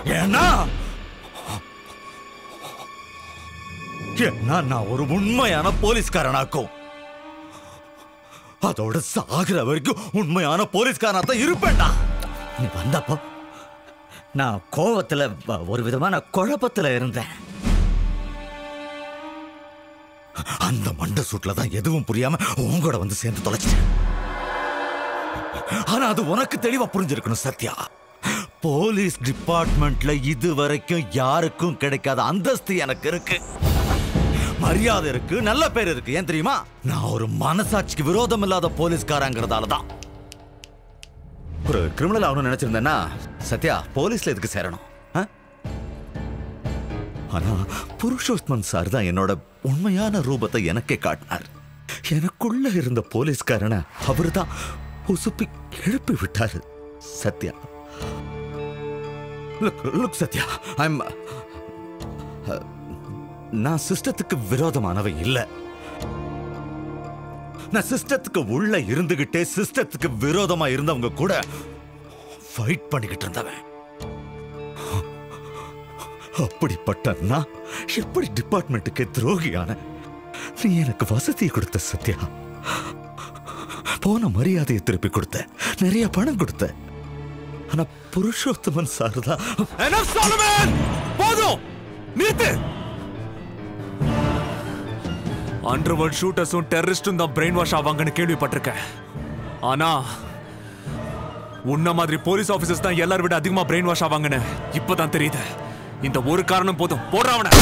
ஏன்னா ஏன்னா நான் ஒரு உண்மையான போலீஸ்காரனாக்கும் அதோட சாகுற வரைக்கும் உண்மையான போலீஸ்காரனா தான் இருப்பேன்டா நீ வந்தப்போ நான் கோவத்துல வ- ஒரு விதமான குழப்பத்துல இருந்தேன் அந்த மண்டை சூட்ல தான் எதுவும் புரியாம உங்களோட வந்து சேர்ந்து தொலைச்சிட்டேன் ஆனா அது உனக்கு தெளிவா புரிஞ்சிருக்கணும் சத்யா போலீஸ் டிபார்ட்மெண்ட்ல இது வரைக்கும் யாருக்கும் கிடைக்காத அந்தஸ்து எனக்கு இருக்கு மரியாதை இருக்கு நல்ல பேர் இருக்கு ஏன் தெரியுமா நான் ஒரு மனசாட்சிக்கு விரோதம் இல்லாத போலீஸ்காரங்கிறதால தான் ஒரு கிரிமினல் ஆகணும்னு நினைச்சிருந்தேன்னா சத்யா போலீஸ்ல எதுக்கு சேரணும் ஆ? ஆனா புருஷோத்மன் சார் தான் என்னோட உண்மையான ரூபத்தை எனக்கே காட்டினார் எனக்குள்ள இருந்த போலீஸ்காரனை அவரு தான் உசுப்பி எழுப்பி விட்டாரு Sathya look look Sathya I'm நான் சிஸ்டத்துக்கு விரோதமானவன் இல்ல நான் சிஸ்டத்துக்கு உள்ள இருந்துகிட்டே சிஸ்டத்துக்கு விரோதமா இருந்தவங்க கூட ஃபைட் பண்ணிக்கிட்டு இருந்தவன் அப்படிப்பட்ட நான் எப்படி டிபார்ட்மெண்ட்டுக்கு துரோகியான நீ எனக்கு வசதியை கொடுத்த சத்யா போன மரியாதையை திருப்பி கொடுத்த நிறைய பணம் கொடுத்த ஆனா புருஷோத்தமன் சார் தான் போதும் நிறுத்து அண்டர் வேர்ல்ட் ஷூட்டர்ஸும் டெரரிஸ்டும் தான் பிரெயின் வாஷ் ஆவாங்கன்னு கேள்விப்பட்டிருக்கேன் ஆனா உன்ன மாதிரி போலீஸ் ஆபீசர்ஸ் தான் எல்லாரும் விட அதிகமா பிரெயின் வாஷ் ஆவாங்கன்னு இப்பதான் தெரியுது இந்த ஒரு காரணம் போதும் போடுறா அவனை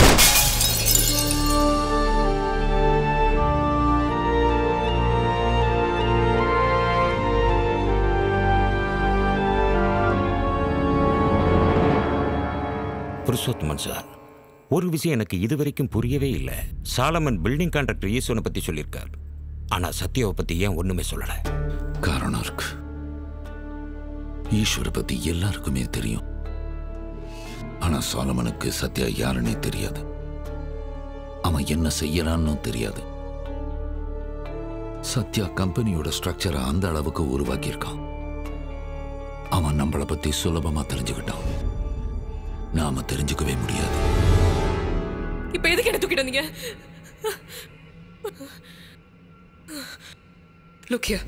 புருஷோத்தமன் சார் ஒரு விஷயம் எனக்கு இதுவரைக்கும் புரியவே இல்லை சாலமன் பில்டிங் கான்ட்ராக்டர் ஈஸ்வரனை பத்தி சொல்லியிருக்கார் ஆனா சத்யாவை பத்தி ஏன் ஒண்ணுமே சொல்லல காரணம் இருக்கு ஈஸ்வர பத்தி எல்லாருக்குமே தெரியும் ஆனா சாலமனுக்கு சத்யா யாருன்னே தெரியாது அவன் என்ன செய்யறான்னு தெரியாது சத்யா கம்பெனியோட ஸ்ட்ரக்சரை அந்த அளவுக்கு உருவாக்கியிருக்கான் அவன் நம்மளை பத்தி சுலபமா தெரிஞ்சுக்கிட்டான் நாம தெரிஞ்சுக்கவே முடியாது இப்ப எதுக்கு என்ன தூக்கிட்டு வந்தீங்க Look here.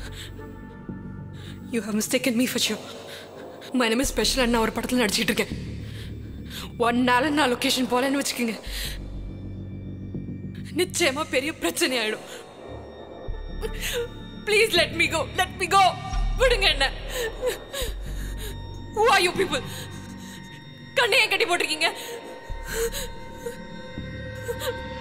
You have mistaken me for sure. My name is Special and நான் ஒரு படத்தில் நடிச்சிட்டு இருக்கேன் ஒன் நாள் நான் லொக்கேஷன் போலன்னு வச்சுக்கோங்க நிச்சயமா பெரிய பிரச்சனை ஆயிடும் please let me go let me go விடுங்க என்ன Who are you people? கண்ணை ஏன் கட்டி போட்டிருக்கீங்க